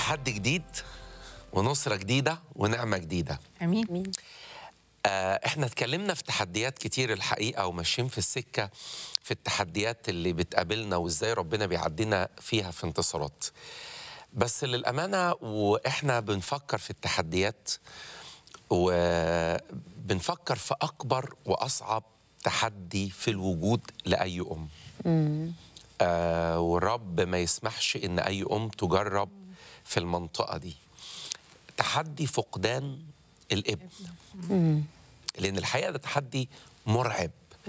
تحدي جديد ونصرة جديدة ونعمة جديدة امين آه، احنا اتكلمنا في تحديات كتير الحقيقة وماشيين في السكة في التحديات اللي بتقابلنا وازاي ربنا بيعدينا فيها في انتصارات بس للأمانة وإحنا بنفكر في التحديات وبنفكر في أكبر وأصعب تحدي في الوجود لأي أم آه والرب ما يسمحش إن أي أم تجرب في المنطقة دي تحدي فقدان الابن لأن الحقيقة ده تحدي مرعب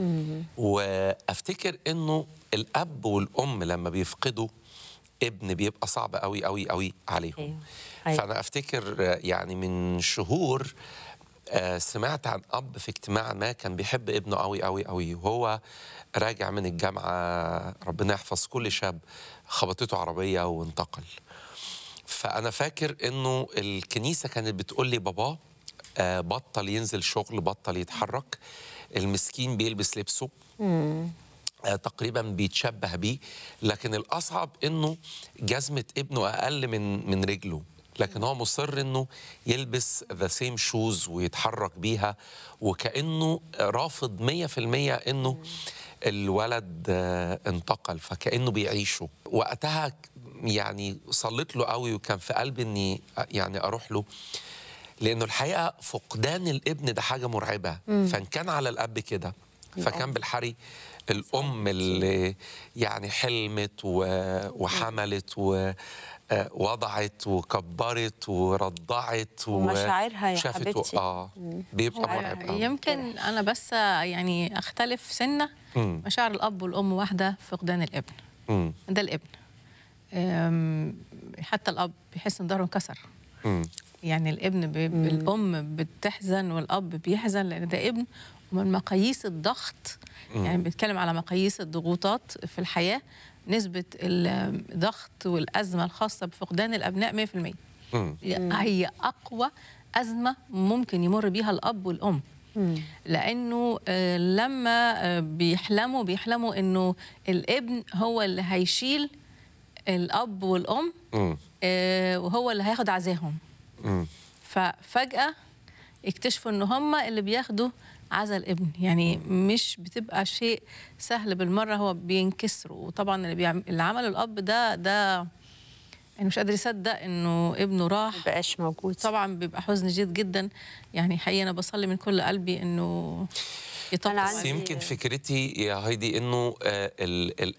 وافتكر انه الاب والام لما بيفقدوا ابن بيبقى صعب قوي قوي قوي عليهم أيوة. أيوة. فانا افتكر آه، يعني من شهور آه، سمعت عن اب في اجتماع ما كان بيحب ابنه قوي قوي قوي وهو راجع من الجامعه ربنا يحفظ كل شاب خبطته عربيه وانتقل فانا فاكر انه الكنيسه كانت بتقول لي بابا آه، بطل ينزل شغل بطل يتحرك المسكين بيلبس لبسه آه، تقريبا بيتشبه بيه لكن الاصعب انه جزمه ابنه اقل من من رجله لكن هو مصر انه يلبس ذا سيم شوز ويتحرك بيها وكانه رافض 100% انه الولد آه، انتقل فكانه بيعيشه وقتها يعني صليت له قوي وكان في قلبي اني يعني اروح له لانه الحقيقه فقدان الابن ده حاجه مرعبه فان كان على الاب كده فكان بالحري الام اللي يعني حلمت و- وحملت ووضعت وكبرت ورضعت ومشاعرها يا وشافت حبيبتي. اه بيبقى مرعب آه. يمكن انا بس يعني اختلف سنه مم. مشاعر الاب والام واحده فقدان الابن مم. ده الابن أم، حتى الاب بيحس ان ظهره انكسر مم. يعني الابن ب... الام بتحزن والاب بيحزن لان ده ابن ومن مقاييس الضغط يعني بنتكلم على مقاييس الضغوطات في الحياه نسبه الضغط والازمه الخاصه بفقدان الابناء 100% مم. هي اقوى ازمه ممكن يمر بيها الاب والام لانه آه، لما آه، بيحلموا بيحلموا انه الابن هو اللي هيشيل الاب والام مم. آه، وهو اللي هياخد عزاهم مم. ففجأة اكتشفوا ان هم اللي بياخدوا عزا الابن يعني مش بتبقى شيء سهل بالمرة هو بينكسروا وطبعا اللي, بيعم... اللي عمله الأب ده ده يعني مش قادر يصدق انه ابنه راح بقاش موجود طبعا بيبقى حزن جدا جدا يعني حقيقة أنا بصلي من كل قلبي انه يطول أنا بس عندي- يمكن فكرتي يا هايدي انه آه، ال- ال-